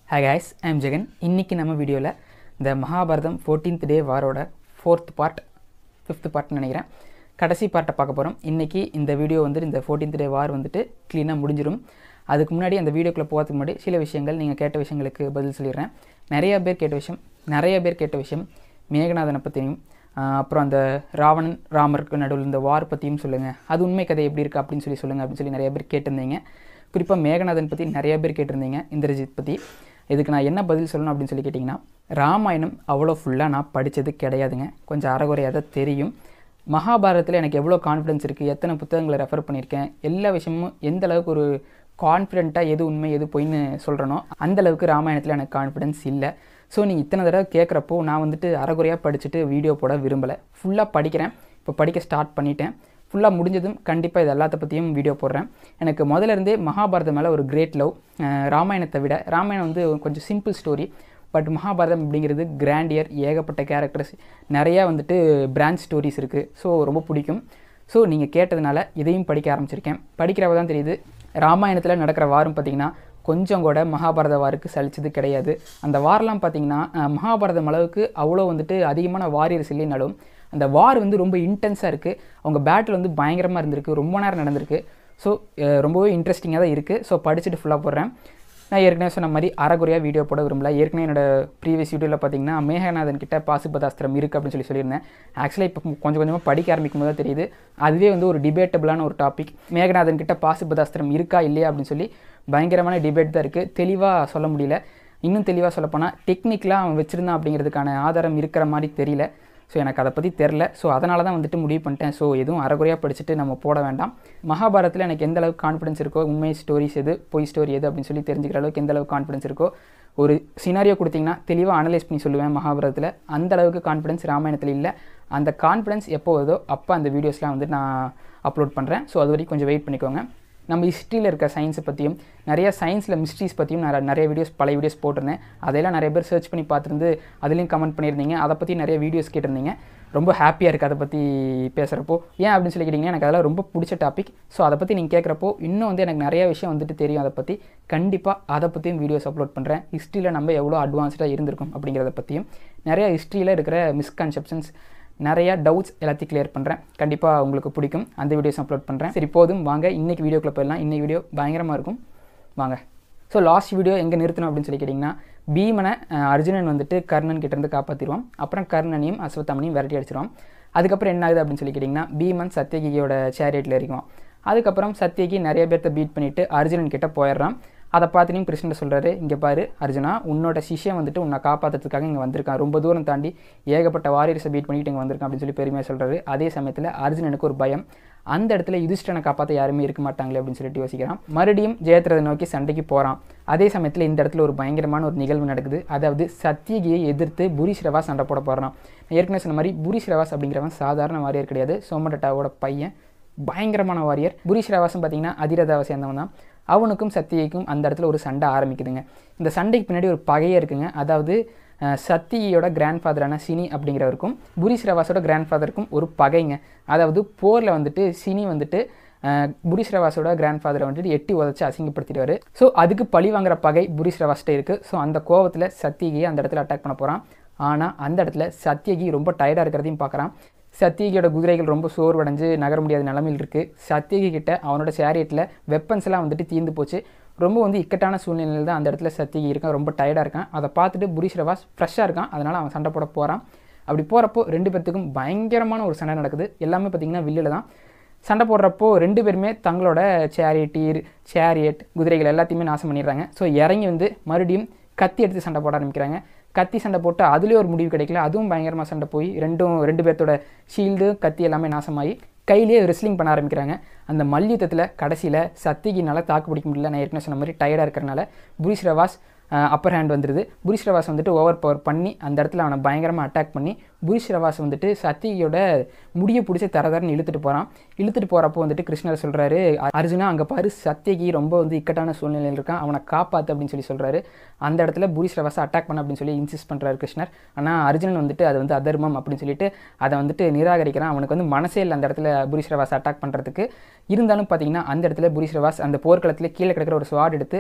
hi guys I'm Jagan இன்னைக்கு நம்ம வீடியோவில் இந்த மகாபாரதம் 14th டே வாரோட ஃபோர்த் பார்ட் ஃபிஃப்த் பார்ட்னு நினைக்கிறேன் கடைசி பார்ட்டை பார்க்க போகிறோம் இன்றைக்கி இந்த வீடியோ வந்து இந்த 14th டே வார் வந்துட்டு க்ளீனாக முடிஞ்சிடும் அதுக்கு முன்னாடி அந்த வீடியோக்குள்ளே போகிறதுக்கு முன்னாடி சில விஷயங்கள் நீங்கள் கேட்ட விஷயங்களுக்கு பதில் சொல்லிடுறேன் நிறைய பேர் கேட்ட விஷயம் நிறைய பேர் கேட்ட விஷயம் மேகநாதனை பற்றியும் அப்புறம் அந்த ராவணன் ராமருக்கு நடுவில் இந்த வார் பற்றியும் சொல்லுங்கள் அது உண்மை கதை எப்படி இருக்குது அப்படின்னு சொல்லி சொல்லுங்கள் அப்படின்னு சொல்லி நிறைய பேர் கேட்டிருந்தீங்க குறிப்பாக மேகநாதன் பற்றி நிறைய பேர் கேட்டிருந்தீங்க இந்திரஜித் பற்றி இதுக்கு நான் என்ன பதில் சொல்லணும் அப்படின்னு சொல்லி கேட்டிங்கன்னா ராமாயணம் அவ்வளோ ஃபுல்லாக நான் படித்தது கிடையாதுங்க கொஞ்சம் அறகுறையாக தான் தெரியும் மகாபாரதத்தில் எனக்கு எவ்வளோ கான்ஃபிடன்ஸ் இருக்குது எத்தனை புத்தகங்களை ரெஃபர் பண்ணியிருக்கேன் எல்லா விஷயமும் எந்த அளவுக்கு ஒரு கான்ஃபிடென்ட்டாக எது உண்மை எது பொய்ன்னு சொல்கிறனோ அந்த அளவுக்கு ராமாயணத்தில் எனக்கு கான்ஃபிடன்ஸ் இல்லை ஸோ நீங்கள் இத்தனை தடவை கேட்குறப்போ நான் வந்துட்டு அறகுறையாக படிச்சுட்டு வீடியோ போட விரும்பலை ஃபுல்லாக படிக்கிறேன் இப்போ படிக்க ஸ்டார்ட் பண்ணிட்டேன் ஃபுல்லாக முடிஞ்சதும் கண்டிப்பாக இது எல்லாத்த பற்றியும் வீடியோ போடுறேன் எனக்கு முதல்ல இருந்தே மகாபாரதம் மேலே ஒரு கிரேட் லவ் ராமாயணத்தை விட ராமாயணம் வந்து கொஞ்சம் சிம்பிள் ஸ்டோரி பட் மகாபாரதம் அப்படிங்கிறது கிராண்டியர் ஏகப்பட்ட கேரக்டர்ஸ் நிறையா வந்துட்டு பிரான்ச் ஸ்டோரிஸ் இருக்குது ஸோ ரொம்ப பிடிக்கும் ஸோ நீங்கள் கேட்டதுனால இதையும் படிக்க ஆரம்பிச்சிருக்கேன் படிக்கிறப்ப தான் தெரியுது ராமாயணத்தில் நடக்கிற வாரம் பார்த்திங்கன்னா கொஞ்சம் கூட மகாபாரத வாருக்கு சலிச்சது கிடையாது அந்த வாரெலாம் பார்த்திங்கன்னா மகாபாரதம் அளவுக்கு அவ்வளோ வந்துட்டு அதிகமான வாரியர்ஸ் இல்லைனாலும் அந்த வார் வந்து ரொம்ப இன்டென்ஸாக இருக்குது அவங்க பேட்டில் வந்து பயங்கரமாக இருந்திருக்கு ரொம்ப நேரம் நடந்திருக்கு ஸோ ரொம்பவே இன்ட்ரெஸ்டிங்காக தான் இருக்குது ஸோ படிச்சுட்டு ஃபுல்லாக போடுறேன் நான் ஏற்கனவே சொன்ன மாதிரி அறகுறையாக வீடியோ போட விரும்பல ஏற்கனவே என்னோட ப்ரீவியஸ் வீடியோவில் பார்த்தீங்கன்னா மேகநாதன் கிட்ட பாசுபதாஸ்திரம் இருக்குது அப்படின்னு சொல்லி சொல்லியிருந்தேன் ஆக்சுவலாக இப்போ கொஞ்சம் கொஞ்சமாக படிக்க ஆரம்பிக்கும் போது தான் தெரியுது அதுவே வந்து ஒரு டிபேட்டபிளான ஒரு டாபிக் மேகநாதன் கிட்ட பாசுபதாஸ்திரம் இருக்கா இல்லையா அப்படின்னு சொல்லி பயங்கரமான டிபேட் தான் இருக்குது தெளிவாக சொல்ல முடியல இன்னும் தெளிவாக சொல்லப்போனால் டெக்னிக்கலாக அவன் வச்சுருந்தான் அப்படிங்கிறதுக்கான ஆதாரம் இருக்கிற மாதிரி தெரியல ஸோ எனக்கு அதை பற்றி தெரில ஸோ அதனால தான் வந்துட்டு முடிவு பண்ணிட்டேன் ஸோ எதுவும் அறகுறையாக படிச்சுட்டு நம்ம போட வேண்டாம் மகாபாரத்தில் எனக்கு எந்த அளவுக்கு கான்ஃபிடன்ஸ் இருக்கோ உண்மை ஸ்டோரிஸ் எது பொய் ஸ்டோரி எது அப்படின்னு சொல்லி தெரிஞ்சுக்கிற அளவுக்கு எந்த அளவுக்கு கான்ஃபிடன்ஸ் இருக்கோ ஒரு சினாரியோ கொடுத்தீங்கன்னா தெளிவாக அனலைஸ் பண்ணி சொல்லுவேன் மகாபாரதத்தில் அந்த அளவுக்கு கான்ஃபிடன்ஸ் ராமாயணத்தில் இல்லை அந்த கான்ஃபிடன்ஸ் எப்போ வருதோ அப்போ அந்த வீடியோஸ்லாம் வந்து நான் அப்லோட் பண்ணுறேன் ஸோ அது வரைக்கும் கொஞ்சம் வெயிட் பண்ணிக்கோங்க நம்ம ஹிஸ்ட்ரியில் இருக்க சயின்ஸை பற்றியும் நிறைய சயின்ஸில் மிஸ்ட்ரிஸ் பற்றியும் நான் நிறைய வீடியோஸ் பழைய வீடியோஸ் போட்டிருந்தேன் அதையெல்லாம் நிறைய பேர் சர்ச் பண்ணி பார்த்துருந்து அதுலேயும் கமெண்ட் பண்ணியிருந்தீங்க அதை பற்றி நிறைய வீடியோஸ் கேட்டிருந்தீங்க ரொம்ப ஹாப்பியாக இருக்குது அதை பற்றி பேசுகிறப்போ ஏன் அப்படின்னு சொல்லி கேட்டிங்கன்னா எனக்கு அதெல்லாம் ரொம்ப பிடிச்ச டாபிக் ஸோ அதை பற்றி நீங்கள் கேட்குறப்போ இன்னும் வந்து எனக்கு நிறைய விஷயம் வந்துட்டு தெரியும் அதை பற்றி கண்டிப்பாக அதை பற்றியும் வீடியோஸ் அப்லோட் பண்ணுறேன் ஹிஸ்ட்ரியில் நம்ம எவ்வளோ அட்வான்ஸ்டாக இருந்திருக்கும் அப்படிங்கிறத பற்றியும் நிறைய ஹிஸ்ட்ரியில் இருக்கிற மிஸ்கன்செப்ஷன்ஸ் நிறையா டவுட்ஸ் எல்லாத்தையும் கிளியர் பண்ணுறேன் கண்டிப்பாக உங்களுக்கு பிடிக்கும் அந்த வீடியோஸ் அப்லோட் பண்ணுறேன் சரி போதும் வாங்க இன்றைக்கி வீடியோக்குள்ளே போயிடலாம் இன்றைக்கி வீடியோ பயங்கரமாக இருக்கும் வாங்க ஸோ லாஸ்ட் வீடியோ எங்கே நிறுத்தணும் அப்படின்னு சொல்லி கேட்டிங்கன்னா பீமனை அர்ஜுனன் வந்துட்டு கர்ணன் கிட்டேருந்து காப்பாற்றிடுவான் அப்புறம் கர்ணனையும் அஸ்வத்தாமனையும் விரட்டி அடிச்சிருவான் அதுக்கப்புறம் என்ன ஆகுது அப்படின்னு சொல்லி கேட்டிங்கன்னா பீமன் சத்யகியோட சேரியட்டில் இருக்கும் அதுக்கப்புறம் சத்யகி நிறைய பேர்த்த பீட் பண்ணிவிட்டு அர்ஜுனன் கிட்டே போயிடுறான் அதை பார்த்துனையும் கிருஷ்ணன் சொல்கிறாரு இங்கே பாரு அர்ஜுனா உன்னோட சிஷ்யம் வந்துட்டு உன்னை காப்பாற்றுறதுக்காக இங்கே வந்திருக்கான் ரொம்ப தூரம் தாண்டி ஏகப்பட்ட வாரியர்ஸை பீட் பண்ணிட்டு இங்கே வந்திருக்கான் அப்படின்னு சொல்லி பெருமையாக சொல்கிறாரு அதே சமயத்தில் அர்ஜுனனுக்கு ஒரு பயம் அந்த இடத்துல யுதிஷ்டனை காப்பாற்ற யாருமே இருக்க மாட்டாங்களே அப்படின்னு சொல்லிட்டு யோசிக்கிறான் மறுபடியும் ஜெயத்ரதை நோக்கி சண்டைக்கு போகிறான் அதே சமயத்தில் இந்த இடத்துல ஒரு பயங்கரமான ஒரு நிகழ்வு நடக்குது அதாவது சத்தியகியை எதிர்த்து புரிஸ்ரவா சண்டை போட போகிறான் ஏற்கனவே சொன்ன மாதிரி புரிஸ்ரவாஸ் அப்படிங்கிறவன் சாதாரண வாரியர் கிடையாது சோமடட்டாவோட பையன் பயங்கரமான வாரியர் புரிஸ்ரவாசம் பார்த்தீங்கன்னா அதிரதாவை சேர்ந்தவன் தான் அவனுக்கும் சத்தியைக்கும் அந்த இடத்துல ஒரு சண்டை ஆரம்பிக்குதுங்க இந்த சண்டைக்கு பின்னாடி ஒரு பகையே இருக்குங்க அதாவது சத்தியோட கிராண்ட் ஃபாதரான சினி அப்படிங்கிறவருக்கும் புரி ஸ்ரவாஸோட கிராண்ட் ஃபாதருக்கும் ஒரு பகைங்க அதாவது போரில் வந்துட்டு சினி வந்துட்டு புரி ஸ்ரவாஸோட கிராண்ட் ஃபாதரை வந்துட்டு எட்டி உதச்சி அசிங்கப்படுத்திடுவார் ஸோ அதுக்கு பழி வாங்குற பகை புரி ஸ்ரவாஸ்ட்டே இருக்குது ஸோ அந்த கோவத்தில் சத்தியகியை அந்த இடத்துல அட்டாக் பண்ண போகிறான் ஆனால் அந்த இடத்துல சத்தியகி ரொம்ப டயர்டாக இருக்கிறதையும் பார்க்குறான் சத்தியகியோட குதிரைகள் ரொம்ப சோர்வடைஞ்சு நகர முடியாத நிலமையில் இருக்குது சத்தியகி கிட்ட அவனோட சேரியட்டில் வெப்பன்ஸ் எல்லாம் வந்துட்டு தீர்ந்து போச்சு ரொம்ப வந்து இக்கட்டான சூழ்நிலையில் தான் அந்த இடத்துல சத்தியகி இருக்கான் ரொம்ப டயர்டாக இருக்கான் அதை பார்த்துட்டு புரிஸ்ரவாஸ் ஃப்ரெஷ்ஷாக இருக்கான் அதனால் அவன் சண்டை போட போகிறான் அப்படி போகிறப்போ ரெண்டு பேர்த்துக்கும் பயங்கரமான ஒரு சண்டை நடக்குது எல்லாமே பார்த்திங்கன்னா வில்லில் தான் சண்டை போடுறப்போ ரெண்டு பேருமே தங்களோட சேரியட்டீர் சேரியட் குதிரைகள் எல்லாத்தையுமே நாசம் பண்ணிடுறாங்க ஸோ இறங்கி வந்து மறுபடியும் கத்தி எடுத்து சண்டை போட ஆரம்பிக்கிறாங்க கத்தி சண்டை போட்டு அதுலேயே ஒரு முடிவு கிடைக்கல அதுவும் பயங்கரமாக சண்டை போய் ரெண்டும் ரெண்டு பேர்த்தோட ஷீல்டு கத்தி எல்லாமே நாசமாகி கையிலேயே ரெஸ்லிங் பண்ண ஆரம்பிக்கிறாங்க அந்த மல்யுத்தத்தில் கடைசியில் சத்திகினால் தாக்கு பிடிக்க முடியல நான் ஏற்கனவே சொன்ன மாதிரி டயர்டாக இருக்கிறனால புரிஷ் ரவாஸ் அப்பர் ஹேண்ட் வந்துடுது புரிஷ் ரவாஸ் வந்துட்டு ஓவர் பவர் பண்ணி அந்த இடத்துல அவனை பயங்கரமாக அட்டாக் பண்ணி புரிஷ் ரவாஸ் வந்துட்டு சத்தியோட முடியை பிடிச்சி தரதரன்னு இழுத்துட்டு போகிறான் இழுத்துட்டு போகிறப்போ வந்துட்டு கிருஷ்ணர் சொல்கிறாரு அர்ஜுனா அங்கே பாரு சத்தியகி ரொம்ப வந்து இக்கட்டான சூழ்நிலையில் இருக்கான் அவனை காப்பாற்று அப்படின்னு சொல்லி சொல்கிறாரு அந்த இடத்துல புரிஷ் ரவாஸை அட்டாக் பண்ண அப்படின்னு சொல்லி இன்சிஸ்ட் பண்ணுறாரு கிருஷ்ணர் ஆனால் அர்ஜுனன் வந்துட்டு அது வந்து அதர்மம் அப்படின்னு சொல்லிட்டு அதை வந்துட்டு நிராகரிக்கிறான் அவனுக்கு வந்து மனசே இல்லை அந்த இடத்துல புரிஷ் ரவாஸ் அட்டாக் பண்ணுறதுக்கு இருந்தாலும் பார்த்தீங்கன்னா அந்த இடத்துல புரிஷ் ரவாஸ் அந்த போர்க்களத்தில் கீழே கிடக்கிற ஒரு ஸ்வாட் எடுத்து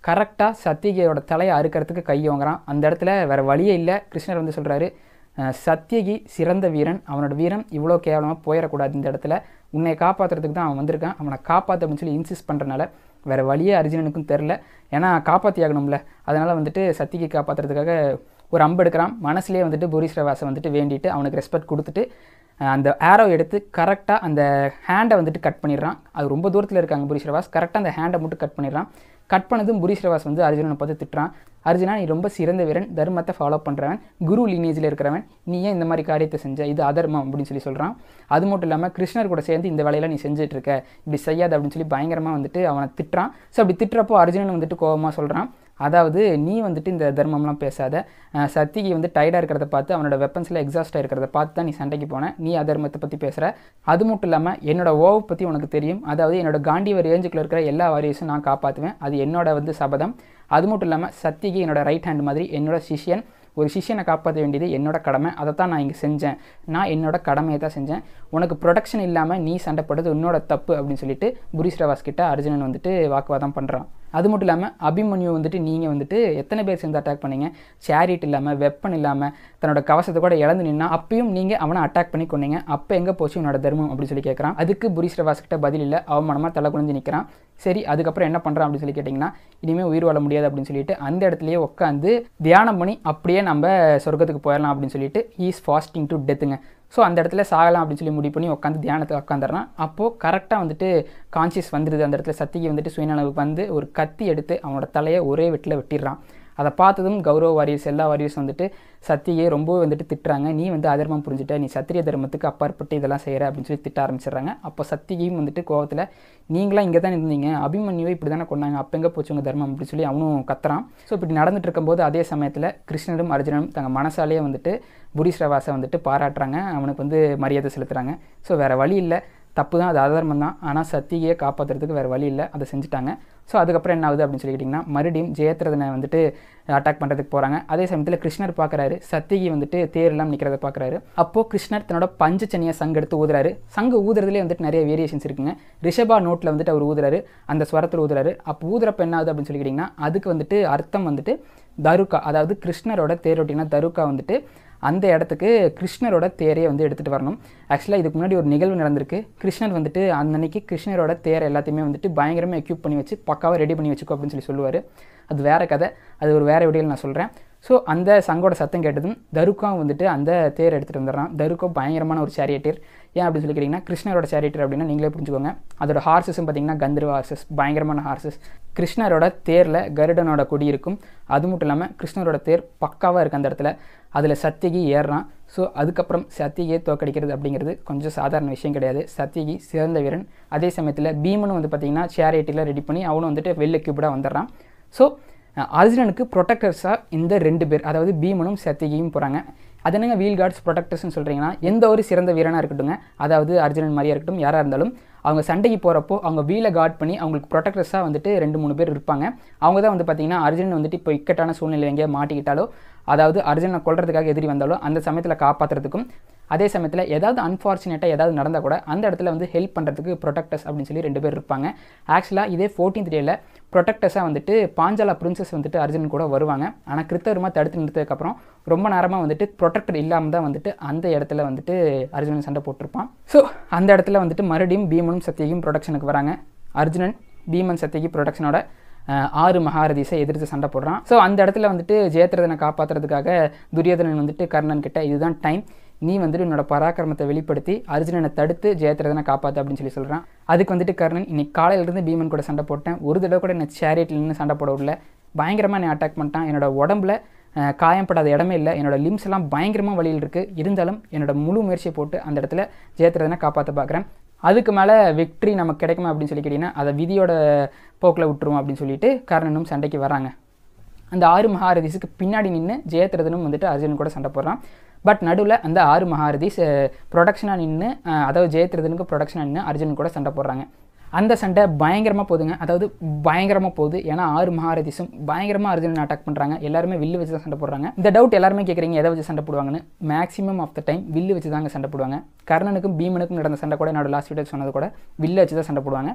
கரெக்டாக சத்தியகியோட தலையை அறுக்கிறதுக்கு கை வாங்குறான் அந்த இடத்துல வேறு வழியே இல்லை கிருஷ்ணர் வந்து சொல்கிறாரு சத்தியகி சிறந்த வீரன் அவனோட வீரம் இவ்வளோ கேவலமாக போயிடக்கூடாது இந்த இடத்துல உன்னை காப்பாற்றுறதுக்கு தான் அவன் வந்திருக்கான் அவனை காப்பாற்று அப்படின்னு சொல்லி இன்சிஸ்ட் பண்ணுறனால வேறு வழியே அர்ஜுனனுக்கும் தெரில ஏன்னா காப்பாற்றி ஆகணும்ல அதனால் வந்துட்டு சத்தியகி காப்பாற்றுறதுக்காக ஒரு அம்பு எடுக்கிறான் மனசுலேயே வந்துட்டு புரீஸ்ரவாசை வந்துட்டு வேண்டிட்டு அவனுக்கு ரெஸ்பெக்ட் கொடுத்துட்டு அஹ் அந்த ஆரோ எடுத்து கரெக்டாக அந்த ஹேண்டை வந்துட்டு கட் பண்ணிடுறான் அது ரொம்ப தூரத்தில் இருக்காங்க புரீஸ்ரவாஸ் கரெக்டாக அந்த ஹேண்டை மட்டும் கட் பண்ணிடுறான் கட் பண்ணதும் புரீஸ்ரவாஸ் வந்து அர்ஜுனனை பார்த்து திட்டுறான் அர்ஜுனா நீ ரொம்ப சிறந்த வீரன் தர்மத்தை ஃபாலோ பண்ணுறவன் குரு லீனேஜில் இருக்கிறவன் நீ ஏன் இந்த மாதிரி காரியத்தை செஞ்ச இது அதர்மம் அப்படின்னு சொல்லி சொல்கிறான் அது மட்டும் இல்லாமல் கிருஷ்ணர் கூட சேர்ந்து இந்த வேலையெல்லாம் நீ செஞ்சுட்டு இருக்க இப்படி செய்யாத அப்படின்னு சொல்லி பயங்கரமாக வந்துட்டு அவனை திட்டுறான் ஸோ அப்படி திட்டுறப்போ அர்ஜுனன் வந்துட்டு கோபமாக சொல்கிறான் அதாவது நீ வந்துட்டு இந்த தர்மம்லாம் பேசாத அஹ் சத்திகி வந்து டயர்டாக இருக்கிறத பார்த்து அவனோட வெப்பன்ஸில் எக்ஸாஸ்டாக இருக்கிறத பார்த்து தான் நீ சண்டைக்கு போன நீ அதர்மத்தை பற்றி பேசுகிற அது மட்டும் இல்லாமல் என்னோட ஓவை பற்றி உனக்கு தெரியும் அதாவது என்னோட காண்டிவர் ரேஞ்சுக்குள்ள இருக்கிற எல்லா வாரியஸும் நான் காப்பாற்றுவேன் அது என்னோட வந்து சபதம் அது மட்டும் இல்லாமல் சத்திகி என்னோட ரைட் ஹேண்ட் மாதிரி என்னோட சிஷ்யன் ஒரு சிஷ்யனை காப்பாற்ற வேண்டியது என்னோட கடமை அதை தான் நான் இங்கே செஞ்சேன் நான் என்னோட கடமையை தான் செஞ்சேன் உனக்கு ப்ரொடக்ஷன் இல்லாமல் நீ சண்டை போடுறது உன்னோட தப்பு அப்படின்னு சொல்லிட்டு புரிஸ்ரவாஸ் கிட்ட அர்ஜுனன் வந்துட்டு வாக்குவாதம் பண்ணுறான் அது மட்டும் இல்லாமல் அபிமன்யு வந்துட்டு நீங்கள் வந்துட்டு எத்தனை பேர் சேர்ந்து அட்டாக் பண்ணீங்க சேரிட் இல்லாமல் வெப்பன் இல்லாமல் தன்னோட கவசத்தை கூட இழந்து நின்னா அப்பயும் நீங்கள் அவனை அட்டாக் பண்ணி கொண்டீங்க அப்போ எங்கே போச்சு உன்னோட தர்மம் அப்படின்னு சொல்லி கேட்குறான் அதுக்கு புரிஸ்ரவாஸ் கிட்ட பதில் இல்லை அவமானமாக தலை குனிஞ்சு நிற்கிறான் சரி அதுக்கப்புறம் என்ன பண்ணுறான் அப்படின்னு சொல்லி கேட்டிங்கன்னா இனிமேல் உயிர் வாழ முடியாது அப்படின்னு சொல்லிட்டு அந்த இடத்துலயே உட்காந்து தியானம் பண்ணி அப்படியே நம்ம சொர்க்கத்துக்கு போயிடலாம் அப்படின்னு சொல்லிட்டு ஈஸ் ஃபாஸ்டிங் டு டெத்துங்க ஸோ அந்த இடத்துல சாகலாம் அப்படின்னு சொல்லி முடிவு பண்ணி உட்காந்து தியானத்தை உட்காந்துறான் அப்போது கரெக்டாக வந்துட்டு கான்சியஸ் வந்துடுது அந்த இடத்துல சத்திகி வந்துட்டு சுயநலவுக்கு வந்து ஒரு கத்தி எடுத்து அவனோட தலையை ஒரே வெட்டில் வெட்டிடுறான் அதை பார்த்ததும் கௌரவ வாரியர்ஸ் எல்லா வாரியர்ஸ் வந்துட்டு சத்தியை ரொம்ப வந்துட்டு திட்டுறாங்க நீ வந்து அதர்மம் புரிஞ்சுட்ட நீ சத்திரிய தர்மத்துக்கு அப்பாற்பட்டு இதெல்லாம் செய்கிற அப்படின்னு சொல்லி திட்ட ஆரம்பிச்சிடுறாங்க அப்போ சத்தியும் வந்துட்டு கோவத்தில் நீங்களாம் இங்கே தான் இருந்தீங்க அபிமன்யுவை இப்படி தானே கொண்டாங்க அப்போ எங்கே போச்சு உங்கள் தர்மம் அப்படின்னு சொல்லி அவனும் கத்துறான் ஸோ இப்படி நடந்துட்டு இருக்கும்போது அதே சமயத்தில் கிருஷ்ணரும் அர்ஜுனனும் தங்கள் மனசாலேயே வந்துட்டு புரிஸ்ரவாசை வந்துட்டு பாராட்டுறாங்க அவனுக்கு வந்து மரியாதை செலுத்துகிறாங்க ஸோ வேறு வழி இல்லை தப்பு தான் அது அதர்மம் தான் ஆனால் சத்தியை காப்பாற்றுறதுக்கு வேறு வழி இல்லை அதை செஞ்சுட்டாங்க ஸோ அதுக்கப்புறம் என்ன ஆகுது அப்படின்னு சொல்லிக்கிட்டிங்கன்னா மறுபடியும் ஜெயத்ரதனை வந்துட்டு அட்டாக் பண்ணுறதுக்கு போகிறாங்க அதே சமயத்தில் கிருஷ்ணர் பார்க்குறாரு சத்திகி வந்துட்டு தேரெல்லாம் நிற்கிறத பார்க்குறாரு அப்போது கிருஷ்ணர் தன்னோட பஞ்சு சனியை சங்கு எடுத்து ஊதுறாரு சங்கு ஊதுறதுலேயே வந்துட்டு நிறைய வேரியேஷன்ஸ் இருக்குங்க ரிஷபா நோட்டில் வந்துட்டு அவர் ஊதுறாரு அந்த ஸ்வரத்தில் ஊதுறாரு அப்போ ஊதுறப்ப என்ன ஆகுது அப்படின்னு சொல்லிக்கிட்டிங்கன்னா அதுக்கு வந்துட்டு அர்த்தம் வந்துட்டு தருக்கா அதாவது கிருஷ்ணரோட தேரோட்டினா தருக்கா வந்துட்டு அந்த இடத்துக்கு கிருஷ்ணரோட தேரையை வந்து எடுத்துகிட்டு வரணும் ஆக்சுவலாக இதுக்கு முன்னாடி ஒரு நிகழ்வு நடந்திருக்கு கிருஷ்ணர் வந்துட்டு அன்னைக்கு கிருஷ்ணரோட தேரை எல்லாத்தையுமே வந்துட்டு பயங்கரமாக எக்யூப் பண்ணி வச்சு பக்காவாக ரெடி பண்ணி வச்சுக்கோ அப்படின்னு சொல்லி சொல்லுவார் அது வேற கதை அது ஒரு வேற வீடியோவில் நான் சொல்கிறேன் ஸோ அந்த சங்கோட சத்தம் கேட்டதும் தருக்கா வந்துட்டு அந்த தேர் எடுத்துகிட்டு வந்துடுறான் தருக்கோ பயங்கரமான ஒரு சேரியட்டர் ஏன் அப்படின்னு சொல்லி கேட்டிங்கன்னா கிருஷ்ணரோட சேரியட்டர் அப்படின்னா நீங்களே புரிஞ்சுக்கோங்க அதோட ஹார்சஸும் பார்த்தீங்கன்னா கந்தர்வ ஹார்சஸ் பயங்கரமான ஹார்சஸ் கிருஷ்ணரோட தேரில் கருடனோட கொடி இருக்கும் அது மட்டும் இல்லாமல் கிருஷ்ணரோட தேர் பக்காவாக இருக்குது அந்த இடத்துல அதில் சத்தியகி ஏறுறான் ஸோ அதுக்கப்புறம் சத்தியை தோக்கடிக்கிறது அப்படிங்கிறது கொஞ்சம் சாதாரண விஷயம் கிடையாது சத்தியகி சிறந்த வீரன் அதே சமயத்தில் பீமனும் வந்து பார்த்திங்கன்னா சேரியட்டில் ரெடி பண்ணி அவனும் வந்துட்டு வெள்ளை கியூப்டாக வந்துடுறான் ஸோ அர்ஜுனனுக்கு ப்ரொடெக்டர்ஸாக இந்த ரெண்டு பேர் அதாவது பீமனும் சத்தியகியும் போகிறாங்க அது என்னங்க வீல் கார்ட்ஸ் ப்ரொடெக்டர்ஸ்னு சொல்கிறீங்கன்னா எந்த ஒரு சிறந்த வீரனாக இருக்கட்டுங்க அதாவது அர்ஜுனன் மாதிரியா இருக்கட்டும் யாராக இருந்தாலும் அவங்க சண்டைக்கு போகிறப்போ அவங்க வீலை கார்ட் பண்ணி அவங்களுக்கு ப்ரொடெக்டர்ஸாக வந்துட்டு ரெண்டு மூணு பேர் இருப்பாங்க அவங்க தான் வந்து பார்த்திங்கன்னா அர்ஜுனன் வந்துட்டு இப்போ இக்கட்டான சூழ்நிலை எங்கேயா மாட்டிக்கிட்டாலோ அதாவது அர்ஜுனை கொல்றதுக்காக எதிரி வந்தாலோ அந்த சமயத்தில் காப்பாற்றுறதுக்கும் அதே சமயத்தில் ஏதாவது அன்ஃபார்ச்சுனேட்டாக ஏதாவது நடந்தால் கூட அந்த இடத்துல வந்து ஹெல்ப் பண்ணுறதுக்கு ப்ரொடெக்டர்ஸ் அப்படின்னு சொல்லி ரெண்டு பேர் இருப்பாங்க ஆக்சுவலாக இதே ஃபோர்டீன்த் டேயில் ப்ரொடெக்டர்ஸாக வந்துட்டு பாஞ்சாலா பிரின்சஸ் வந்துட்டு அர்ஜுனன் கூட வருவாங்க ஆனால் கிருத்தவருமா தடுத்து நிறுத்ததுக்கப்புறம் ரொம்ப நேரமாக வந்துட்டு ப்ரொடெக்டர் இல்லாமல் தான் வந்துட்டு அந்த இடத்துல வந்துட்டு அர்ஜுனன் சண்டை போட்டிருப்பான் ஸோ அந்த இடத்துல வந்துட்டு மறுபடியும் பீமனும் சத்தியகியும் ப்ரொடக்ஷனுக்கு வராங்க அர்ஜுனன் பீமன் சத்தியகி ப்ரொடக்ஷனோட அஹ், ஆறு மகாரதீஸை எதிர்த்து சண்டை போடுறான் ஸோ அந்த இடத்துல வந்துட்டு ஜெயத்ரதனை காப்பாற்றுறதுக்காக துரியோதனன் வந்துட்டு கர்ணன் கிட்ட இதுதான் டைம் நீ வந்துட்டு உன்னோட பராக்கிரமத்தை வெளிப்படுத்தி அர்ஜுனனை தடுத்து ஜெயத்ரதனை காப்பாற்று அப்படின்னு சொல்லி சொல்கிறான் அதுக்கு வந்துட்டு கர்ணன் இன்னைக்கு காலையிலேருந்து பீமன் கூட சண்டை போட்டேன் ஒரு தடவை கூட என்ன சேரியட்டில் நின்று சண்டை போட விடல பயங்கரமாக என்னை அட்டாக் பண்ணிட்டான் என்னோட உடம்புல அஹ், காயப்படாத இடமே இல்லை என்னோட லிம்ஸ் எல்லாம் பயங்கரமாக வழியில் இருக்குது இருந்தாலும் என்னோட முழு முயற்சியை போட்டு அந்த இடத்துல ஜெயத்ரதனை காப்பாற்ற பார்க்குறேன் அதுக்கு மேலே விக்ட்ரி நமக்கு கிடைக்குமா அப்படின்னு சொல்லி கேட்டிங்கன்னா அதை விதியோட போக்கில் விட்டுருவோம் அப்படின்னு சொல்லிட்டு கர்ணனும் சண்டைக்கு வராங்க அந்த ஆறு மகாரதிஸுக்கு பின்னாடி நின்று ஜெயத்ரதனும் வந்துட்டு அர்ஜுனன் கூட சண்டை போடுறான் பட் நடுவில் அந்த ஆறு மகாரதிஸ் ப்ரொடக்ஷனாக நின்று அதாவது ஜெயத்ரதனுக்கு ப்ரொடக்ஷனாக நின்று அர்ஜுனன் கூட சண்டை போடுறாங்க அந்த சண்டை பயங்கரமாக போகுதுங்க அதாவது பயங்கரமாக போகுது ஏன்னா ஆறு மகாரதிஸும் பயங்கரமாக அர்ஜுனன் அட்டாக் பண்ணுறாங்க எல்லாருமே வில்லு வச்சு தான் சண்டை போடுறாங்க இந்த டவுட் எல்லாருமே கேட்குறீங்க எதை வச்சு சண்டை போடுவாங்கன்னு மேக்ஸிமம் ஆஃப் த டைம் வில்லு வச்சு தாங்க சண்டை போடுவாங்க கர்ணனுக்கும் பீமனுக்கும் நடந்த சண்டை கூட என்னோட லாஸ்ட் வீடியோ சொன்னது கூட வில்லு வச்சு தான் சண்டை போடுவாங்க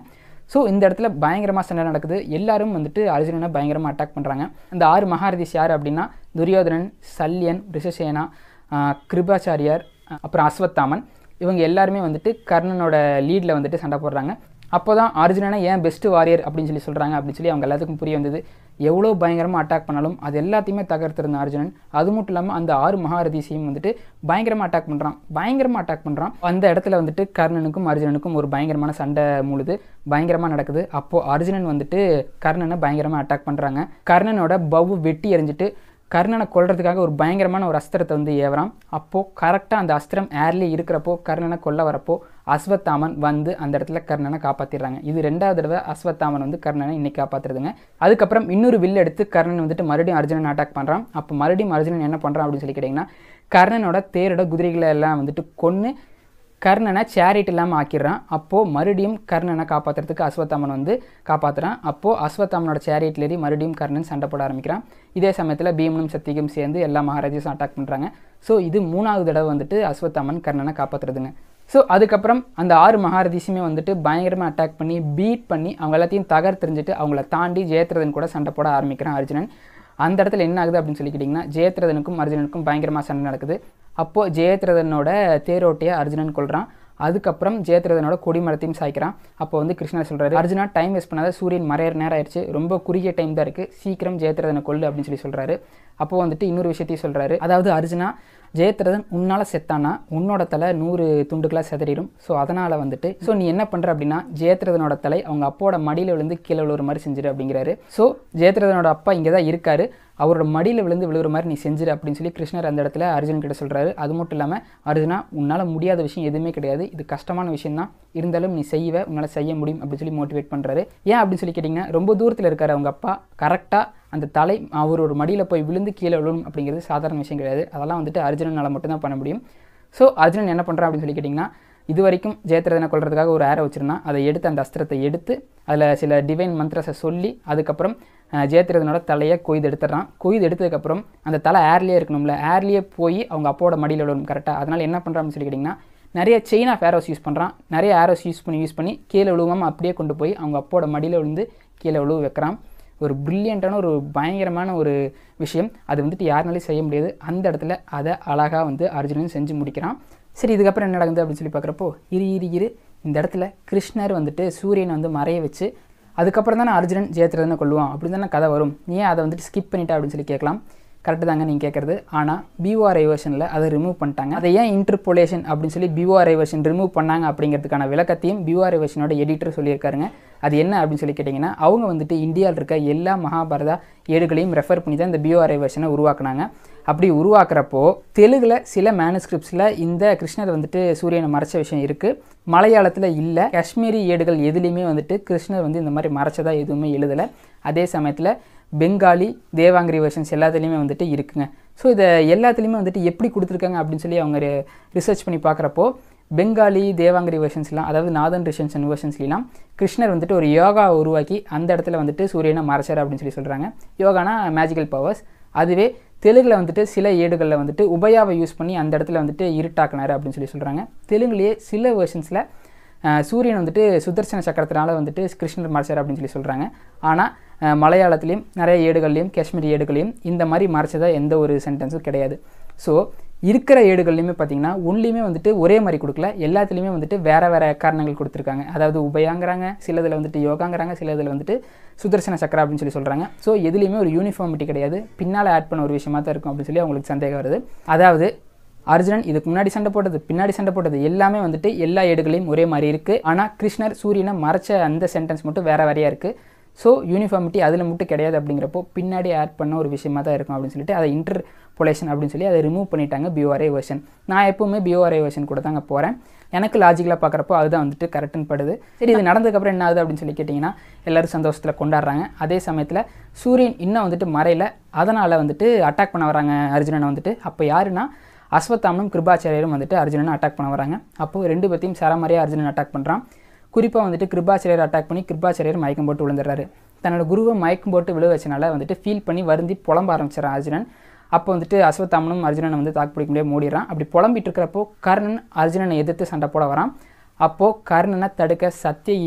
ஸோ இந்த இடத்துல பயங்கரமாக சண்டை நடக்குது எல்லாரும் வந்துட்டு அர்ஜுனனை பயங்கரமாக அட்டாக் பண்ணுறாங்க அந்த ஆறு மகாரதிஸ் யார் அப்படின்னா துரியோதனன் சல்யன் ரிஷசேனா ஆஹ் கிருபாச்சாரியார் அஹ் அப்புறம் அஸ்வத்தாமன் இவங்க எல்லாருமே வந்துட்டு கர்ணனோட லீடில் வந்துட்டு சண்டை போடுறாங்க அப்போ தான் அர்ஜுனனை ஏன் பெஸ்ட் வாரியர் அப்படின்னு சொல்லி சொல்கிறாங்க அப்படின்னு சொல்லி அவங்க எல்லாத்துக்கும் புரிய வந்தது எவ்வளோ பயங்கரமாக அட்டாக் பண்ணாலும் அது எல்லாத்தையுமே தகர்த்திருந்த அர்ஜுனன் அது மட்டும் இல்லாமல் அந்த ஆறு மகாரதிசையும் வந்துட்டு பயங்கரமாக அட்டாக் பண்ணுறான் பயங்கரமாக அட்டாக் பண்ணுறான் அந்த இடத்துல வந்துட்டு கர்ணனுக்கும் அர்ஜுனனுக்கும் ஒரு பயங்கரமான சண்டை மூழுது பயங்கரமாக நடக்குது அப்போது அர்ஜுனன் வந்துட்டு கர்ணனை பயங்கரமாக அட்டாக் பண்ணுறாங்க கர்ணனோட பவு வெட்டி எறிஞ்சிட்டு கர்ணனை கொல்றதுக்காக ஒரு பயங்கரமான ஒரு அஸ்திரத்தை வந்து ஏவறான் அப்போது கரெக்டாக அந்த அஸ்திரம் ஏர்லேயே இருக்கிறப்போ கர்ணனை கொல்ல வரப்போ அஸ்வத்தாமன் வந்து அந்த இடத்துல கர்ணனை காப்பாற்றிடுறாங்க இது ரெண்டாவது தடவை அஸ்வத்தாமன் வந்து கர்ணனை இன்னைக்கு காப்பாற்றுறதுங்க அதுக்கப்புறம் இன்னொரு வில் எடுத்து கர்ணன் வந்துட்டு மறுபடியும் அர்ஜுனன் அட்டாக் பண்ணுறான் அப்போ மறுபடியும் அர்ஜுனன் என்ன பண்ணுறான் அப்படின்னு சொல்லி கேட்டிங்கன்னா கர்ணனோட தேரோட குதிரைகளை எல்லாம் வந்துட்டு கொன்று கர்ணனை சேரிட் இல்லாமல் ஆக்கிடுறான் அப்போது மறுபடியும் கர்ணனை காப்பாற்றுறதுக்கு அஸ்வத்தாமன் வந்து காப்பாற்றுறான் அப்போது அஸ்வத்தாமனோட சேரியட்டில் ஏறி மறுபடியும் கர்ணன் சண்டை போட ஆரம்பிக்கிறான் இதே சமயத்தில் பீமனும் சத்தியும் சேர்ந்து எல்லா மகாராஜையும் அட்டாக் பண்ணுறாங்க ஸோ இது மூணாவது தடவை வந்துட்டு அஸ்வத்தாமன் கர்ணனை காப்பாற்றுறதுங்க ஸோ அதுக்கப்புறம் அந்த ஆறு மகாரதிசுமே வந்துட்டு பயங்கரமாக அட்டாக் பண்ணி பீட் பண்ணி அவங்க எல்லாத்தையும் தகர் தெரிஞ்சுட்டு அவங்கள தாண்டி ஜெயத்ரதன் கூட சண்டை போட ஆரம்பிக்கிறான் அர்ஜுனன் அந்த இடத்துல என்ன ஆகுது அப்படின்னு சொல்லி கேட்டிங்கன்னா ஜெயத்ரதனுக்கும் அர்ஜுனனுக்கும் பயங்கரமாக சண்டை நடக்குது அப்போது ஜெயத்ரதனோட தேரோட்டியை அர்ஜுனன் கொள்கிறான் அதுக்கப்புறம் ஜெயத்ரதனோட கொடிமரத்தையும் சாய்க்கிறான் அப்போ வந்து கிருஷ்ணர் சொல்கிறாரு அர்ஜுனா டைம் வேஸ்ட் பண்ணாத சூரியன் மறையிற நேரம் ஆயிடுச்சு ரொம்ப குறுகிய டைம் தான் இருக்குது சீக்கிரம் ஜெயத்ரதனை கொல்லு அப்படின்னு சொல்லி சொல்கிறாரு அப்போ வந்துட்டு இன்னொரு விஷயத்தையும் சொல்கிறாரு அதாவது அர்ஜுனா ஜெயத்ரதன் உன்னால் செத்தானா உன்னோட தலை நூறு துண்டுகளாக செதறிடும் ஸோ அதனால் வந்துட்டு ஸோ நீ என்ன பண்ணுற அப்படின்னா ஜெயத்ரதனோட தலை அவங்க அப்பாவோட மடியில் விழுந்து கீழே விழுற மாதிரி செஞ்சிரு அப்படிங்கிறாரு ஸோ ஜெயத்ரதனோட அப்பா இங்கே தான் இருக்காரு அவரோட மடியில் விழுந்து விழுகிற மாதிரி நீ செஞ்சிரு அப்படின்னு சொல்லி கிருஷ்ணர் அந்த இடத்துல அர்ஜுன் கிட்ட சொல்கிறாரு அது மட்டும் இல்லாமல் அர்ஜுனா உன்னால் முடியாத விஷயம் எதுவுமே கிடையாது இது கஷ்டமான விஷயம் தான் இருந்தாலும் நீ செய்வ உன்னால் செய்ய முடியும் அப்படின்னு சொல்லி மோட்டிவேட் பண்ணுறாரு ஏன் அப்படின்னு சொல்லி கேட்டிங்கன்னா ரொம்ப தூரத்தில் இருக்கார் அவங்க அப்பா கரெக்டாக அந்த தலை அவரோட மடியில் போய் விழுந்து கீழே விழும் அப்படிங்கிறது சாதாரண விஷயம் கிடையாது அதெல்லாம் வந்துட்டு அர்ஜுனனால் மட்டும்தான் பண்ண முடியும் ஸோ அர்ஜுனன் என்ன பண்ணுறான் அப்படின்னு சொல்லி கேட்டிங்கன்னா இது வரைக்கும் ஜெயத்ரதனை கொள்றதுக்காக ஒரு ஆரோ வச்சிருந்தான் அதை எடுத்து அந்த அஸ்திரத்தை எடுத்து அதில் சில டிவைன் மந்த்ரஸை சொல்லி அதுக்கப்புறம் அஹ், ஜெயத்ரதனோட தலையை கொய்து எடுத்துடுறான் கொய்து எடுத்ததுக்கப்புறம் அந்த தலை ஏர்லேயே இருக்கணும்ல ஏர்லேயே போய் அவங்க அப்பாவோட மடியில் விழுவும் கரெக்டாக அதனால் என்ன பண்ணுறான்னு சொல்லி கேட்டிங்கன்னா நிறைய செயின் ஆஃப் ஏரோஸ் யூஸ் பண்ணுறான் நிறைய ஏரோஸ் யூஸ் பண்ணி யூஸ் பண்ணி கீழே விழுவாமல் அப்படியே கொண்டு போய் அவங்க அப்பாவோட மடியில் விழுந்து கீழே விழுவ வைக்கிறான் ஒரு ப்ரில்லியண்ட்டான ஒரு பயங்கரமான ஒரு விஷயம் அது வந்துட்டு யாருனாலையும் செய்ய முடியாது அந்த இடத்துல அதை அழகாக வந்து அர்ஜுனன் செஞ்சு முடிக்கிறான் சரி இதுக்கப்புறம் என்ன நடக்குது அப்படின்னு சொல்லி பார்க்குறப்போ இரு இரு இரு இந்த இடத்துல கிருஷ்ணர் வந்துட்டு சூரியனை வந்து மறைய வச்சு அதுக்கப்புறம் தானே அர்ஜுனன் ஜெயத்ரதனை கொள்ளுவான் அப்படி தானே கதை வரும் ஏன் அதை வந்துட்டு ஸ்கிப் பண்ணிட்டா அப்படின்னு சொல்லி கேட்கலாம் கரெக்டு தாங்க நீங்கள் கேட்குறது ஆனால் பிஓஆர்ஐ வெர்ஷனில் அதை ரிமூவ் பண்ணிட்டாங்க அதை ஏன் இன்டர்போலேஷன் அப்படின்னு சொல்லி பிஓஆர்ஐ வெர்ஷன் ரிமூவ் பண்ணாங்க அப்படிங்கிறதுக்கான விளக்கத்தையும் பிஓஆர்ஐ வெர்ஷனோட எடிட்டர் சொல்லியிருக்காருங்க அது என்ன அப்படின்னு சொல்லி கேட்டிங்கன்னா அவங்க வந்துட்டு இந்தியாவில் இருக்க எல்லா மகாபாரதா ஏடுகளையும் ரெஃபர் பண்ணி தான் இந்த பிஓஆர்ஐ வெர்ஷனை உருவாக்குனாங்க அப்படி உருவாக்குறப்போ தெலுங்கில் சில மேனுஸ்கிரிப்ட்ஸில் இந்த கிருஷ்ணர் வந்துட்டு சூரியனை மறைச்ச விஷயம் இருக்குது மலையாளத்தில் இல்லை காஷ்மீரி ஏடுகள் எதுலேயுமே வந்துட்டு கிருஷ்ணர் வந்து இந்த மாதிரி மறைச்சதா எதுவுமே எழுதலை அதே சமயத்தில் பெங்காலி தேவாங்கிரி வெர்ஷன்ஸ் எல்லாத்துலேயுமே வந்துட்டு இருக்குங்க ஸோ இதை எல்லாத்துலேயுமே வந்துட்டு எப்படி கொடுத்துருக்காங்க அப்படின்னு சொல்லி அவங்க ரிசர்ச் பண்ணி பார்க்குறப்போ பெங்காலி தேவாங்கிரி வெர்ஷன்ஸ்லாம் அதாவது நாதன் ரிஷன்ஸ் அண்ட் வெர்ஷன்ஸ்லாம் கிருஷ்ணர் வந்துட்டு ஒரு யோகா உருவாக்கி அந்த இடத்துல வந்துட்டு சூரியனை மறைச்சார் அப்படின்னு சொல்லி சொல்கிறாங்க யோகானா மேஜிக்கல் பவர்ஸ் அதுவே தெலுங்கில் வந்துட்டு சில ஏடுகளில் வந்துட்டு உபயாவை யூஸ் பண்ணி அந்த இடத்துல வந்துட்டு இருட்டாக்குனாரு அப்படின்னு சொல்லி சொல்கிறாங்க தெலுங்குலேயே சில வெர்ஷன்ஸில் சூரியன் வந்துட்டு சுதர்சன சக்கரத்தினால வந்துட்டு கிருஷ்ணர் மறைச்சார் அப்படின்னு சொல்லி சொல்கிறாங்க ஆனால் மலையாளத்துலேயும் நிறைய ஏடுகள்லையும் காஷ்மீரி ஏடுகளையும் இந்த மாதிரி மறைச்சதா எந்த ஒரு சென்டென்ஸும் கிடையாது ஸோ இருக்கிற ஏடுகள்லையுமே பார்த்தீங்கன்னா ஒன்லையுமே வந்துட்டு ஒரே மாதிரி கொடுக்கல எல்லாத்துலேயுமே வந்துட்டு வேறு வேறு காரணங்கள் கொடுத்துருக்காங்க அதாவது உபயாங்கிறாங்க சிலதில் வந்துட்டு யோகாங்கிறாங்க சிலதில் வந்துட்டு சுதர்சன சக்கரா அப்படின்னு சொல்லி சொல்கிறாங்க ஸோ எதுலேயுமே ஒரு யூனிஃபார்மிட்டி கிடையாது பின்னால் ஆட் பண்ண ஒரு விஷயமா தான் இருக்கும் அப்படின்னு சொல்லி அவங்களுக்கு சந்தேகம் வருது அதாவது அர்ஜுனன் இதுக்கு முன்னாடி சண்டை போட்டது பின்னாடி சண்டை போட்டது எல்லாமே வந்துட்டு எல்லா ஏடுகளையும் ஒரே மாதிரி இருக்குது ஆனால் கிருஷ்ணர் சூரியனை மறைச்ச அந்த சென்டென்ஸ் மட்டும் வேறு வேறையாக இருக்குது ஸோ யூனிஃபார்மிட்டி அதில் மட்டும் கிடையாது அப்படிங்கிறப்போ பின்னாடி ஆட் பண்ண ஒரு விஷயமா தான் இருக்கும் அப்படின்னு சொல்லிட்டு அதை இன்டர் பொலேஷன் அப்படின்னு சொல்லி அதை ரிமூவ் பண்ணிட்டாங்க பிஓஆர்ஐ வெர்ஷன் நான் எப்போவுமே பிஓஆர்ஐ வெர்ஷன் கூட தாங்க போகிறேன் எனக்கு லாஜிக்கலாக பார்க்குறப்போ அதுதான் வந்துட்டு கரெக்டுன்னு படுது சரி இது நடந்ததுக்கப்புறம் என்ன ஆகுது அப்படின்னு சொல்லி கேட்டிங்கன்னா எல்லோரும் சந்தோஷத்தில் கொண்டாடுறாங்க அதே சமயத்தில் சூரியன் இன்னும் வந்துட்டு மறையில அதனால் வந்துட்டு அட்டாக் பண்ண வராங்க அர்ஜுனனை வந்துட்டு அப்போ யாருன்னா அஸ்வத்தாமனும் கிருபாச்சாரியரும் வந்துட்டு அர்ஜுனனை அட்டாக் பண்ண வராங்க அப்போது ரெண்டு பேத்தையும் சரமாரியாக அர்ஜுனன் அட்டாக் பண்ணுறான் குறிப்பாக வந்துட்டு கிருபாச்சாரியர் அட்டாக் பண்ணி கிருபாச்சாரியர் மயக்கம் போட்டு விழுந்துடுறாரு தன்னோட குருவை மயக்கம் போட்டு விழு வச்சனால வந்துட்டு ஃபீல் பண்ணி வருந்தி புலம்ப ஆரம்பிச்சிடறான் அர்ஜுனன் அப்போ வந்துட்டு அஸ்வத்தாமனும் அர்ஜுனனை வந்து தாக்கு பிடிக்க முடியாது மூடிடுறான் அப்படி புலம்பிட்டு இருக்கிறப்போ கர்ணன் அர்ஜுனனை எதிர்த்து சண்டை போட வரான் அப்போது கர்ணனை தடுக்க சத்தியையும்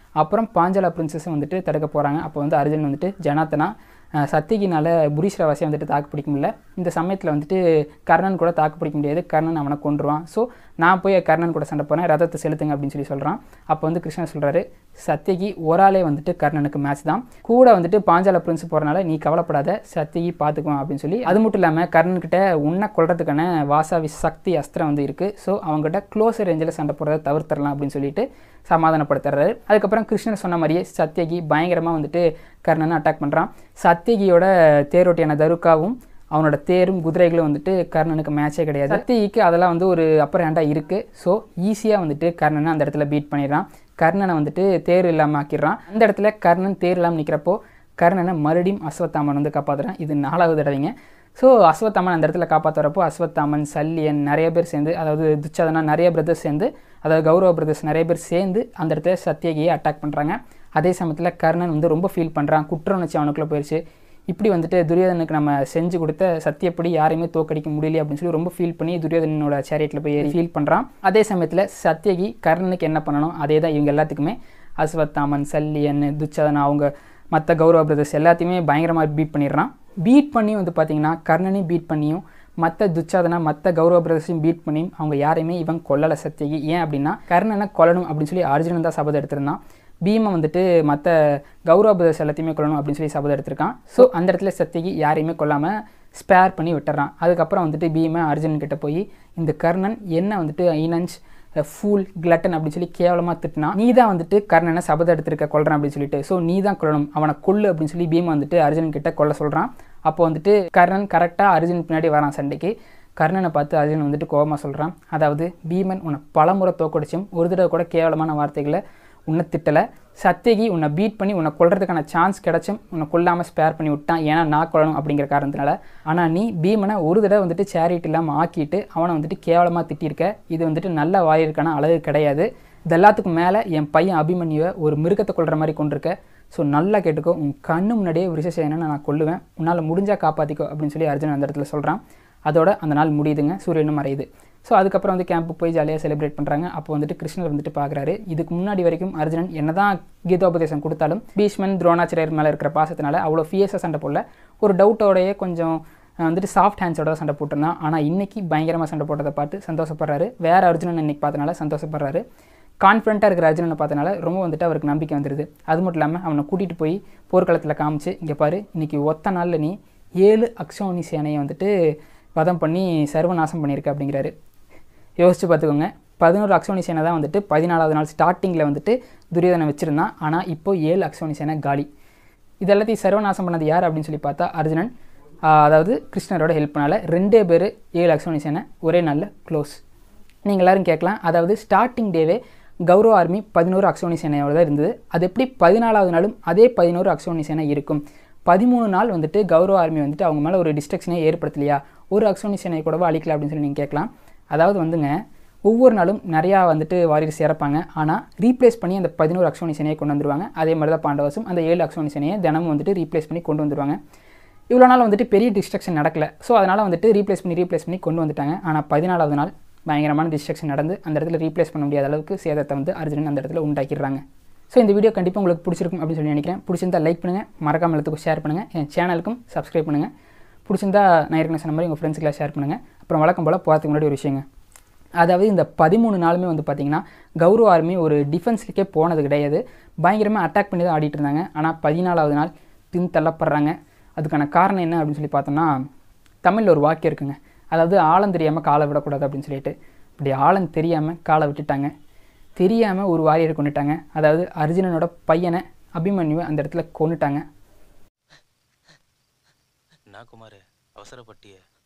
அப்புறம் பாஞ்சாலா பிரின்சஸை வந்துட்டு தடுக்க போகிறாங்க அப்போ வந்து அர்ஜுன் வந்துட்டு ஜனாத்தனா அஹ், சத்தியகினால புரீஸ்ரவாசியை வந்துட்டு தாக்கு பிடிக்க முடியல இந்த சமயத்தில் வந்துட்டு கர்ணன் கூட தாக்கு பிடிக்க முடியாது கர்ணன் அவனை கொன்றுவான் ஸோ நான் போய் கர்ணன் கூட சண்டை போகிறேன் ரதத்தை செலுத்துங்க அப்படின்னு சொல்லி சொல்கிறான் அப்போ வந்து கிருஷ்ணன் சொல்கிறாரு சத்தியகி ஒரு ஆளே வந்துட்டு கர்ணனுக்கு மேட்ச் தான் கூட வந்துட்டு பாஞ்சால பிரின்ஸ் போகிறனால நீ கவலைப்படாத சத்தியகி பார்த்துக்குவான் அப்படின்னு சொல்லி அது மட்டும் இல்லாமல் கர்ணன்கிட்ட உன்னை கொல்றதுக்கான வாசாவி சக்தி அஸ்திரம் வந்து இருக்குது ஸோ அவங்ககிட்ட க்ளோஸ் ரேஞ்சில் சண்டை போடுறத தவிர்த்தரலாம் அப்படின்னு சொல்லிட்டு சமாதானப்படுத்துறாரு அதுக்கப்புறம் கிருஷ்ணன் சொன்ன மாதிரியே சத்தியகி பயங்கரமாக வந்துட்டு கர்ணனை அட்டாக் பண்ணுறான் சத்தியகியோட தேரோட்டியான தருக்காவும் அவனோட தேரும் குதிரைகளும் வந்துட்டு கர்ணனுக்கு மேட்சே கிடையாது சத்தியகிக்கு அதெல்லாம் வந்து ஒரு அப்பர் ஹேண்டாக இருக்குது ஸோ ஈஸியாக வந்துட்டு கர்ணனை அந்த இடத்துல பீட் பண்ணிடுறான் கர்ணனை வந்துட்டு தேர் இல்லாமல் ஆக்கிடுறான் அந்த இடத்துல கர்ணன் தேர் இல்லாமல் நிற்கிறப்போ கர்ணனை மறுபடியும் அஸ்வத்தாமன் வந்து காப்பாற்றுறான் இது நாலாவது தடவைங்க ஸோ அஸ்வத்தாமன் அந்த இடத்துல காப்பாற்றுறப்போ அஸ்வத்தாமன் சல்லியன் நிறைய பேர் சேர்ந்து அதாவது துச்சாதனா நிறைய பிரதர்ஸ் சேர்ந்து அதாவது கௌரவ பிரதர்ஸ் நிறைய பேர் சேர்ந்து அந்த இடத்துல சத்தியகியை அட்டாக் பண்ணுறாங்க அதே சமயத்தில் கர்ணன் வந்து ரொம்ப ஃபீல் பண்ணுறான் குற்ற உணர்ச்சி அவனுக்குள்ளே போயிடுச்சு இப்படி வந்துட்டு துரியோதனுக்கு நம்ம செஞ்சு கொடுத்த சத்தியப்படி யாரையுமே தோக்கடிக்க முடியல அப்படின்னு சொல்லி ரொம்ப ஃபீல் பண்ணி துரியோதனனோட சேரியட்டில் போய் ஏறி ஃபீல் பண்ணுறான் அதே சமயத்தில் சத்தியகி கர்ணனுக்கு என்ன பண்ணணும் அதே தான் இவங்க எல்லாத்துக்குமே அஸ்வத்தாமன் சல்லியன் துச்சாதனா அவங்க மற்ற கௌரவ பிரதர்ஸ் எல்லாத்தையுமே பயங்கரமாக பீட் பண்ணிடுறான் பீட் பண்ணி வந்து பார்த்தீங்கன்னா கர்ணனையும் பீட் பண்ணியும் மற்ற துச்சாதனா மற்ற கௌரவ பிரதர்ஸையும் பீட் பண்ணியும் அவங்க யாரையுமே இவன் கொல்லலை சத்தியகி ஏன் அப்படின்னா கர்ணனை கொல்லணும் அப்படின்னு சொல்லி அர்ஜுனன் தான் சபதம் எடுத்திருந்தான் பீமை வந்துட்டு மற்ற கௌரவ பிரதர்ஸ் எல்லாத்தையுமே கொல்லணும் அப்படின்னு சொல்லி சபதம் எடுத்திருக்கான் ஸோ அந்த இடத்துல சத்தியகி யாரையுமே கொல்லாமல் ஸ்பேர் பண்ணி விட்டுறான் அதுக்கப்புறம் வந்துட்டு பீமை அர்ஜுனன் கிட்ட போய் இந்த கர்ணன் என்ன வந்துட்டு ஐனஞ்ச் ஃபூல் கிளட்டன் அப்படின்னு சொல்லி கேவலமாக திட்டினா நீ தான் வந்துட்டு கர்ணனை சபதம் எடுத்திருக்க கொல்றேன் அப்படின்னு சொல்லிட்டு ஸோ நீ தான் கொல்லணும் அவனை கொல்லு அப்படின்னு சொல்லி பீம் வந்துட்டு அர்ஜுனன் கிட்ட கொல்ல சொல்கிறான் அப்போ வந்துட்டு கர்ணன் கரெக்டாக அர்ஜுன் பின்னாடி வரான் சண்டைக்கு கர்ணனை பார்த்து அர்ஜுன் வந்துட்டு கோபமாக சொல்கிறான் அதாவது பீமன் உன்னை பலமுறை தோக்கடிச்சும் ஒரு தடவை கூட கேவலமான வார்த்தைகளை உன்னை திட்டலை சத்தியகி உன்னை பீட் பண்ணி உன்னை கொல்றதுக்கான சான்ஸ் கிடைச்சும் உன்னை கொல்லாமல் ஸ்பேர் பண்ணி விட்டான் ஏன்னா நான் கொல்லணும் அப்படிங்கிற காரணத்தினால ஆனால் நீ பீமனை ஒரு தடவை வந்துட்டு சேரிட் இல்லாமல் ஆக்கிட்டு அவனை வந்துட்டு கேவலமாக திட்டியிருக்க இது வந்துட்டு நல்ல வாயிற்கான அழகு கிடையாது இது எல்லாத்துக்கும் மேலே என் பையன் அபிமன்யுவை ஒரு மிருகத்தை கொல்ற மாதிரி கொண்டிருக்க ஸோ நல்லா கேட்டுக்கோ உன் கண்ணு முன்னாடியே விருஷசேனை நான் கொல்லுவேன் உன்னால் முடிஞ்சால் காப்பாற்றிக்கோ அப்படின்னு சொல்லி அர்ஜுன் அந்த இடத்துல சொல்கிறான் அதோட அந்த நாள் முடியுதுங்க சூரியனும் மறையுது ஸோ அதுக்கப்புறம் வந்து கேம்புக்கு போய் ஜாலியாக செலிப்ரேட் பண்ணுறாங்க அப்போ வந்துட்டு கிருஷ்ணர் வந்துட்டு பார்க்குறாரு இதுக்கு முன்னாடி வரைக்கும் அர்ஜுனன் என்னதான் கீதோபதேசம் கொடுத்தாலும் பீஷ்மன் துரோணாச்சாரியர் மேலே இருக்கிற பாசத்தினால அவ்வளோ ஃபியஸாக சண்டை போடல ஒரு டவுட்டோடையே கொஞ்சம் அஹ், வந்துட்டு சாஃப்ட் ஹேண்ட்ஸோட சண்டை போட்டிருந்தான் ஆனால் இன்னைக்கு பயங்கரமாக சண்டை போட்டதை பார்த்து சந்தோஷப்படுறாரு வேற அர்ஜுனன் இன்னைக்கு பார்த்தனால சந்தோஷப்படுறாரு கான்ஃபிடண்ட்டாக இருக்கிற அர்ஜுனனை பார்த்தனால ரொம்ப வந்துட்டு அவருக்கு நம்பிக்கை வந்துடுது அது மட்டும் இல்லாமல் அவனை கூட்டிகிட்டு போய் போர்க்களத்தில் காமிச்சு இங்கே பாரு இன்னைக்கு ஒத்த நாளில் நீ ஏழு அக்ஷோனி சேனையை வந்துட்டு வதம் பண்ணி சர்வநாசம் பண்ணியிருக்க அப்படிங்கிறாரு யோசிச்சு பார்த்துக்கோங்க பதினோரு அக்ஷோனி சேனை தான் வந்துட்டு பதினாலாவது நாள் ஸ்டார்டிங்கில் வந்துட்டு துரியோதனை வச்சுருந்தான் ஆனால் இப்போ ஏழு அக்ஷோனி சேனை காலி இது எல்லாத்தையும் சர்வநாசம் பண்ணது யார் அப்படின்னு சொல்லி பார்த்தா அர்ஜுனன் ஆஹ் அதாவது கிருஷ்ணரோட ஹெல்ப்னால ரெண்டே பேர் ஏழு அக்ஷோனி சேனை ஒரே நாளில் க்ளோஸ் நீங்கள் எல்லாரும் கேட்கலாம் அதாவது ஸ்டார்டிங் டேவே கௌரவ ஆர்மி பதினோரு அக்ஷோனி சேனையோட தான் இருந்தது அது எப்படி பதினாலாவது நாளும் அதே பதினோரு அக்ஷோனி சேனை இருக்கும் பதிமூணு நாள் வந்துட்டு கௌரவ ஆர்மி வந்துட்டு அவங்க மேலே ஒரு டிஸ்ட்ரக்ஷனே ஏற்படுத்தலையா ஒரு அக்ஷோனி சேனை கூடவா அழிக்கல அப்படின்னு சொல்லி நீங்கள் கேட்கலாம் அதாவது வந்துங்க ஒவ்வொரு நாளும் நிறையா வந்துட்டு வாரியர்ஸ் இறப்பாங்க ஆனால் ரீப்ளேஸ் பண்ணி அந்த பதினோரு அக்ஷோனி சேனையை கொண்டு வந்துருவாங்க அதே மாதிரி தான் பாண்டவசும் அந்த ஏழு அக்ஷோனி சேனையை தினமும் வந்துட்டு ரீப்ளேஸ் பண்ணி கொண்டு வந்துருவாங்க இவ்வளோ நாள் வந்துட்டு பெரிய டிஸ்ட்ரக்ஷன் நடக்கல ஸோ அதனால் வந்துட்டு ரீப்ளேஸ் பண்ணி ரீப்ளேஸ் பண்ணி கொண்டு வந்துட்டாங்க ஆனால் பதினாலாவது நாள் பயங்கரமான டிஸ்ட்ரக்ஷன் நடந்து அந்த இடத்துல ரீப்ளேஸ் பண்ண முடியாத அளவுக்கு சேதத்தை வந்து அர்ஜுனன் அந்த இடத்துல உண்டாக்கிடுறாங்க ஸோ இந்த வீடியோ கண்டிப்பாக உங்களுக்கு பிடிச்சிருக்கும் அப்படின்னு சொல்லி நினைக்கிறேன் பிடிச்சிருந்தா லைக் பண்ணுங்கள் மறக்காம எல்லாத்துக்கும் ஷேர் பண்ணுங்கள் என் சேனலுக்கும் சப்ஸ்கிரைப் பண்ணுங்கள் பிடிச்சிருந்தா நான் ஏற்கனவே சொன்ன மாதிரி உங்கள் ஃப்ரெண்ட்ஸுக்கெல்லாம் ஷேர் பண்ணுங்கள் அப்புறம் வழக்கம் போல் போகிறதுக்கு முன்னாடி ஒரு விஷயங்க அதாவது இந்த பதிமூணு நாளுமே வந்து பார்த்திங்கன்னா கௌரவ ஆர்மி ஒரு டிஃபென்ஸ்க்கே போனது கிடையாது பயங்கரமாக அட்டாக் பண்ணி தான் ஆடிட்டு இருந்தாங்க ஆனால் பதினாலாவது நாள் பின் தள்ளப்படுறாங்க அதுக்கான காரணம் என்ன அப்படின்னு சொல்லி பார்த்தோம்னா தமிழில் ஒரு வாக்கியம் இருக்குங்க அதாவது ஆழம் தெரியாமல் காலை விடக்கூடாது அப்படின்னு சொல்லிட்டு இப்படி ஆழம் தெரியாமல் காலை விட்டுட்டாங்க தெரியாமல் ஒரு வாரியரை கொண்டுட்டாங்க அதாவது அர்ஜுனனோட பையனை அபிமன்யுவை அந்த இடத்துல கொண்டுட்டாங்க நான் குமார் அவசரப்பட்டிய